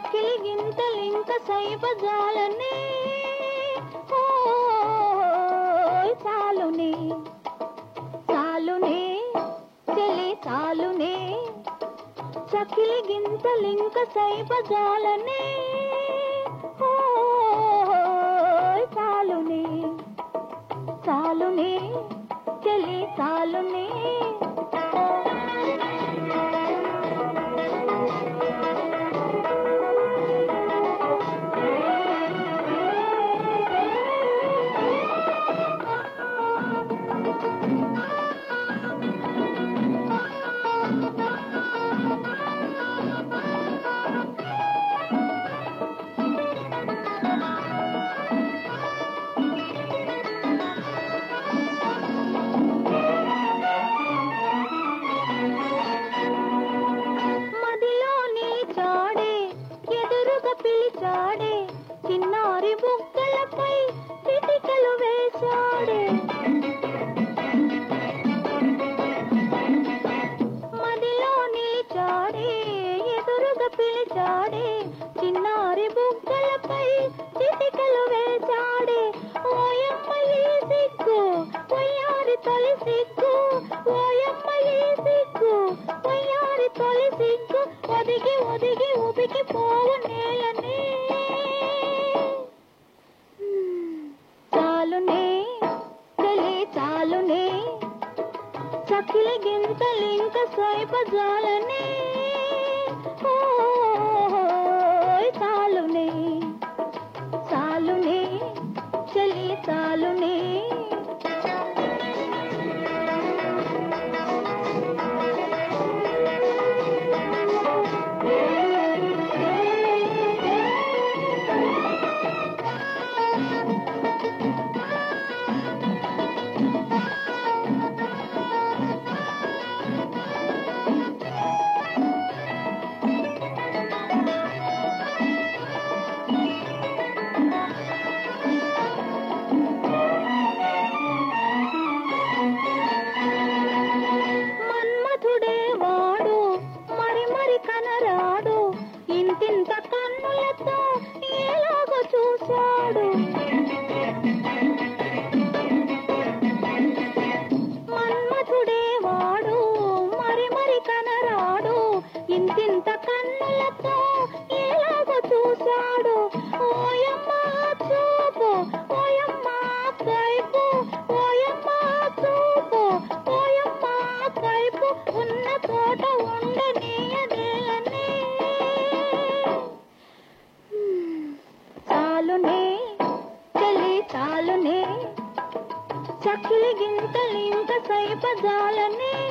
చకిలి గింతలింక సైబజాలనే ఓ చాలునే చాలునే చెలి చాలునే చకిలి గింతలింక సైబజాలనే ఓ చాలునే చాలునే చెలి చాలునే మదిలో నిలిచాడే ఎదురుగా పిలిచాడే చిన్నారి బుగ్గలపై చిటికలు వేశాడే మదిలో నిలిచాడే ఎదురుగా పిలిచాడే చిన్నారి బుగ్గలపై చిటికలు వేశాడే ఓయమ్మ ఈ సిగ్గు వయ్యారి తొలి సిగ్గు ఓయమ్మ ఈ సిగ్గు వయ్యారి తొలి సిగ్గు ఒదిగి ఒదిగి ఉబికి పోవు నేలనే చాలునే చలి చాలునే చకిలి గింతలింక సైపజాలనే ఓ చాలునే చాలునే చలి చాలునే మన్మథుడే వాడు మరి మరి కనరాడు ఇంతింత కన్నులతో ఎలాగో చూశాడు మన్మథుడే వాడు మరి మరి కనరాడు ఇంతింత కన్నులతో ఎలాగో చూశాడు ఓయమ్మ చూపు ఓయమ్మ కైపు ఓయమ్మ చూపు ఓయమ్మ కైపు ఉన్న చోట ఉండనీయదేలనే చాలునే చలి చాలునే చకిలి గింతలింక సైపజాలనే